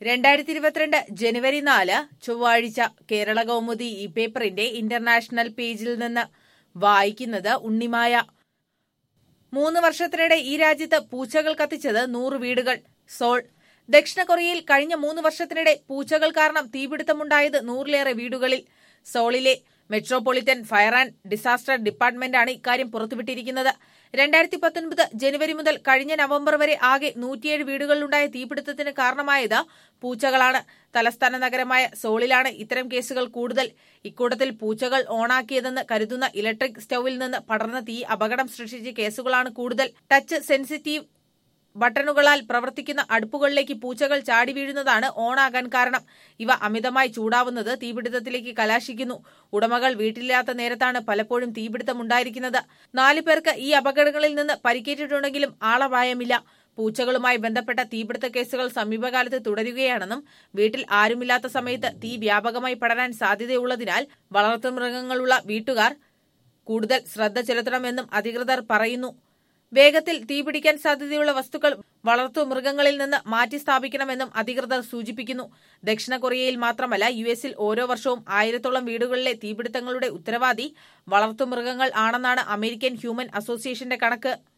രണ്ടായിരത്തി ഇരുപത്തിരണ്ട് ജനുവരി നാല് ചൊവ്വാഴ്ച കേരള കൗമുദി ഈ പേപ്പറിന്റെ ഇന്റർനാഷണൽ പേജിൽ നിന്ന് വായിക്കുന്നത് ഉണ്ണിമായ മൂന്ന് വർഷത്തിനിടെ ഈ രാജ്യത്ത് പൂച്ചകൾ കത്തിച്ചത് നൂറ് വീടുകൾ സോൾ ദക്ഷിണ കൊറിയയിൽ കഴിഞ്ഞ മൂന്ന് വർഷത്തിനിടെ പൂച്ചകൾ കാരണം തീപിടുത്തമുണ്ടായത് നൂറിലേറെ വീടുകളിൽ സോളിലെ മെട്രോപൊളിറ്റൻ ഫയർ ആൻഡ് ഡിസാസ്റ്റർ ഡിപ്പാർട്ട്മെന്റാണ് ഇക്കാര്യം പുറത്തുവിട്ടിരിക്കുന്നത് രണ്ടായിരത്തി പത്തൊൻപത് ജനുവരി മുതൽ കഴിഞ്ഞ നവംബർ വരെ ആകെ നൂറ്റിയേഴ് വീടുകളിലുണ്ടായ തീപിടുത്തത്തിന് കാരണമായത് പൂച്ചകളാണ് തലസ്ഥാന നഗരമായ സോളിലാണ് ഇത്തരം കേസുകൾ കൂടുതൽ ഇക്കൂട്ടത്തിൽ പൂച്ചകൾ ഓണാക്കിയതെന്ന് കരുതുന്ന ഇലക്ട്രിക് സ്റ്റൌവിൽ നിന്ന് പടർന്ന തീ അപകടം സൃഷ്ടിച്ച കേസുകളാണ് കൂടുതൽ ടച്ച് സെൻസിറ്റീവ് ബട്ടണുകളാൽ പ്രവർത്തിക്കുന്ന അടുപ്പുകളിലേക്ക് പൂച്ചകൾ ചാടി വീഴുന്നതാണ് ഓണാകാൻ കാരണം ഇവ അമിതമായി ചൂടാവുന്നത് തീപിടുത്തത്തിലേക്ക് കലാശിക്കുന്നു ഉടമകൾ വീട്ടിലില്ലാത്ത നേരത്താണ് പലപ്പോഴും തീപിടുത്തമുണ്ടായിരിക്കുന്നത് നാലു പേർക്ക് ഈ അപകടങ്ങളിൽ നിന്ന് പരിക്കേറ്റിട്ടുണ്ടെങ്കിലും ആളപായമില്ല പൂച്ചകളുമായി ബന്ധപ്പെട്ട തീപിടുത്ത കേസുകൾ സമീപകാലത്ത് തുടരുകയാണെന്നും വീട്ടിൽ ആരുമില്ലാത്ത സമയത്ത് തീ വ്യാപകമായി പടരാൻ സാധ്യതയുള്ളതിനാൽ വളർത്തുമൃഗങ്ങളുള്ള വീട്ടുകാർ കൂടുതൽ ശ്രദ്ധ ചെലുത്തണമെന്നും അധികൃതർ പറയുന്നു വേഗത്തിൽ തീപിടിക്കാൻ സാധ്യതയുള്ള വസ്തുക്കൾ വളർത്തു മൃഗങ്ങളിൽ നിന്ന് മാറ്റി സ്ഥാപിക്കണമെന്നും അധികൃതർ സൂചിപ്പിക്കുന്നു ദക്ഷിണ കൊറിയയിൽ മാത്രമല്ല യു എസിൽ ഓരോ വർഷവും ആയിരത്തോളം വീടുകളിലെ തീപിടുത്തങ്ങളുടെ ഉത്തരവാദി വളർത്തുമൃഗങ്ങൾ ആണെന്നാണ് അമേരിക്കൻ ഹ്യൂമൻ അസോസിയേഷന്റെ കണക്ക്